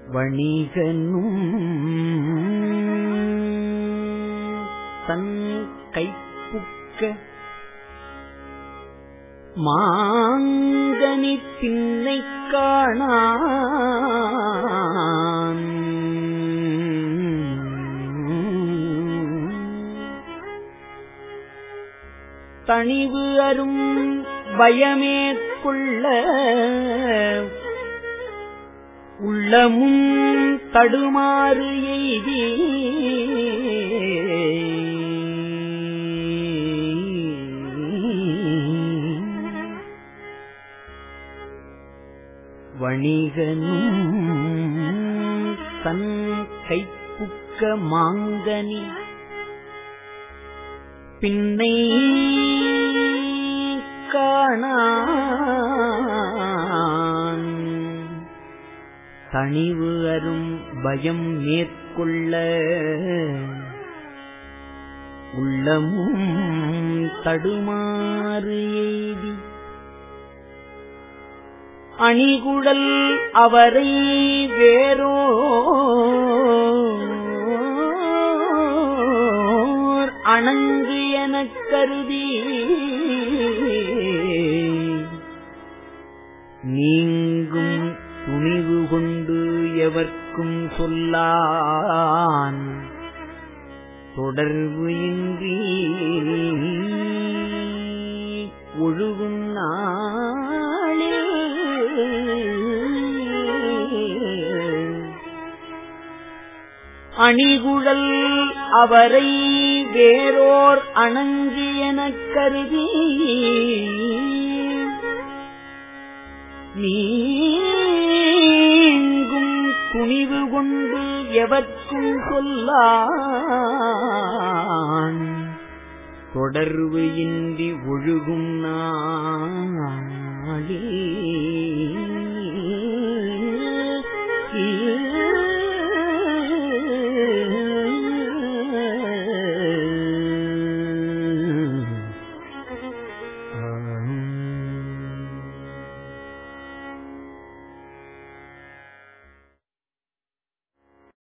வணிகனும் தன் கைப்புக்க மாங்கனி திண்ணை காணான் தணிவு அரும் பயமேற்கொள்ள உள்ளமும் தடுமாறு எய்தி வணிகனும் தன் கைப்புக்க மாங்கனி பின்னை காணான் தணிவு அரும் பயம் மேற்கொள்ள உள்ளமும் தடுமாறு எய்தி அணிகுழல் அவரை வேறோ அணங்கு எனக் கருதி நீங்கும் துணிவு கொண்டு எவர்க்கும் சொல்லான் தொடர்பு இன்றி ஒழுகும் நாளில் அணிகுழல் அவரை வேறோர் அணங்கு எனக் கருதி நீங்கும் துணிவு கொண்டு எவர்க்கும் சொல்லான் தொடர்பு இன்றி ஒழுகும் நாளே